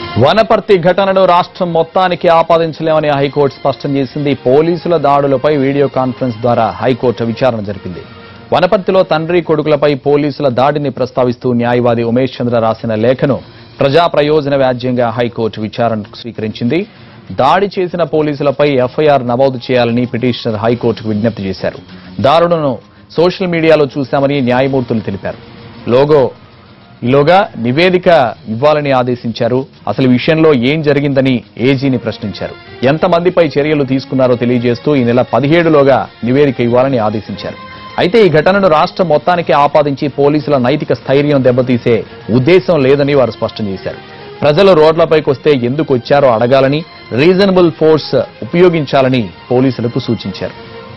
వనపర్తి ఘటనను రాష్ట్రం మొత్తానికి ఆపాదించలేమని హైకోర్టు స్పష్టం చేసింది పోలీసుల దాడులపై వీడియో కాన్ఫరెన్స్ ద్వారా హైకోర్టు విచారణ జరిపింది వనపర్తిలో తండ్రి కొడుకులపై పోలీసుల దాడిని ప్రస్తావిస్తూ న్యాయవాది ఉమేష్ చంద్ర రాసిన లేఖను ప్రజా ప్రయోజన వ్యాజ్యంగా హైకోర్టు విచారణకు స్వీకరించింది దాడి చేసిన పోలీసులపై ఎఫ్ఐఆర్ నమోదు చేయాలని పిటిషనర్ హైకోర్టుకు విజ్ఞప్తి చేశారు దారుణను సోషల్ మీడియాలో చూశామని న్యాయమూర్తులు తెలిపారు లోగో ఈలోగా నివేదిక ఇవ్వాలని ఆదేశించారు అసలు ఈ విషయంలో ఏం జరిగిందని ఏజీని ప్రశ్నించారు ఎంతమందిపై చర్యలు తీసుకున్నారో తెలియజేస్తూ ఈ నెల పదిహేడులోగా నివేదిక ఇవ్వాలని ఆదేశించారు అయితే ఈ ఘటనను రాష్ట్రం మొత్తానికి ఆపాదించి పోలీసుల నైతిక స్థైర్యం దెబ్బతీసే ఉద్దేశం లేదని వారు స్పష్టం చేశారు ప్రజలు రోడ్లపైకి వస్తే ఎందుకు వచ్చారో అడగాలని రీజనబుల్ ఫోర్స్ ఉపయోగించాలని పోలీసులకు సూచించారు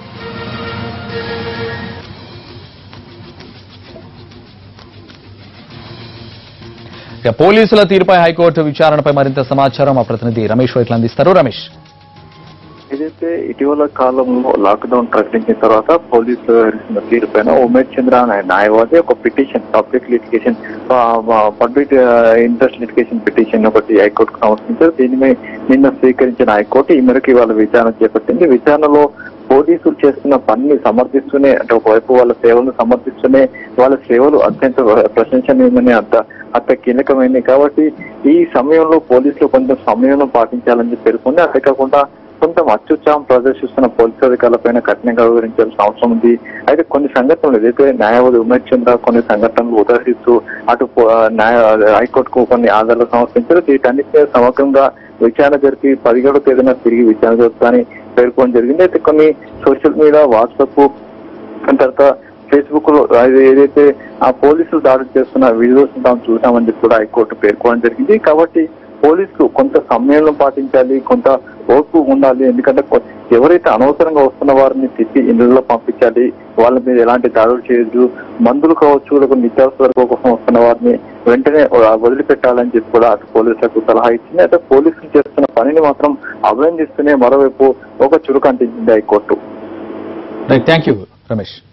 ఇక పోలీసుల తీరుపై హైకోర్టు విచారణపై మరింత సమాచారం మా ప్రతినిధి రమేష్ వైట్ల అందిస్తారు రమేష్ ఏదైతే ఇటీవల కాలంలో లాక్డౌన్ ప్రకటించిన తర్వాత పోలీసులు ఇచ్చిన తీరుపైన ఉమేష్ చంద్ర అనే న్యాయవాది ఒక petition public litigation public interest litigation petition ఒకటి హైకోర్టుకు సమర్పించారు దీనిపై నిన్న స్వీకరించిన హైకోర్టు ఈ మేరకు ఇవాళ విచారణ చేపట్టింది విచారణలో పోలీసులు చేస్తున్న పనిని సమర్థిస్తూనే అంటే ఒకవైపు వాళ్ళ సేవలను సమర్థిస్తూనే వాళ్ళ సేవలు అత్యంత ప్రశంసనీయమని అంత అంత కీలకమైనవి కాబట్టి ఈ సమయంలో పోలీసులు కొంచెం సమయంలో పాటించాలని చెప్పి పేర్కొంది అంతేకాకుండా కొంత అత్యుత్సాహం ప్రదర్శిస్తున్న పోలీసు అధికారులపైన కఠినంగా వివరించాల్సిన అవసరం ఉంది అయితే కొన్ని సంఘటనలు ఏదైతే న్యాయవాది ఉమేష్ చంద్ర కొన్ని సంఘటనలు ఉదహరిస్తూ అటు పో- న్యాయ హైకోర్టుకు కొన్ని ఆధారాలు సమర్పించారు వీటన్నిటిని సమగ్రంగా విచారణ జరిపి పదిహేడో తేదీన తిరిగి విచారణ జరుపుతాని పేర్కొనడం జరిగింది అయితే కొన్ని సోషల్ మీడియా వాట్సాప్ తర్వాత ఫేస్బుక్ లో అది ఏదైతే ఆ పోలీసులు దాడి చేస్తున్న వీడియోస్ తాము చూసామని చెప్పి కూడా హైకోర్టు పేర్కోవడం జరిగింది కాబట్టి పోలీసులు కొంత సమయంలో పాటించాలి కొంత ఓర్పు ఉండాలి ఎందుకంటే కొ- ఎవరైతే అనవసరంగా వస్తున్న వారిని తిప్పి ఇళ్లలో పంపించాలి వాళ్ళ మీద ఎలాంటి దాడులు చేయొద్దు మందులు కావచ్చు లేకపోతే నిత్యావసర సరుకుల కోసం వస్తున్న వారిని వెంటనే వదిలిపెట్టాలని చెప్పి కూడా అటు పోలీసులకు సలహా ఇచ్చింది అయితే పోలీసులు చేస్తున్న పనిని మాత్రం అభినందిస్తూనే మరోవైపు ఒక చురుకు అంటించింది హైకోర్టు థ్యాంక్ యూ రమేష్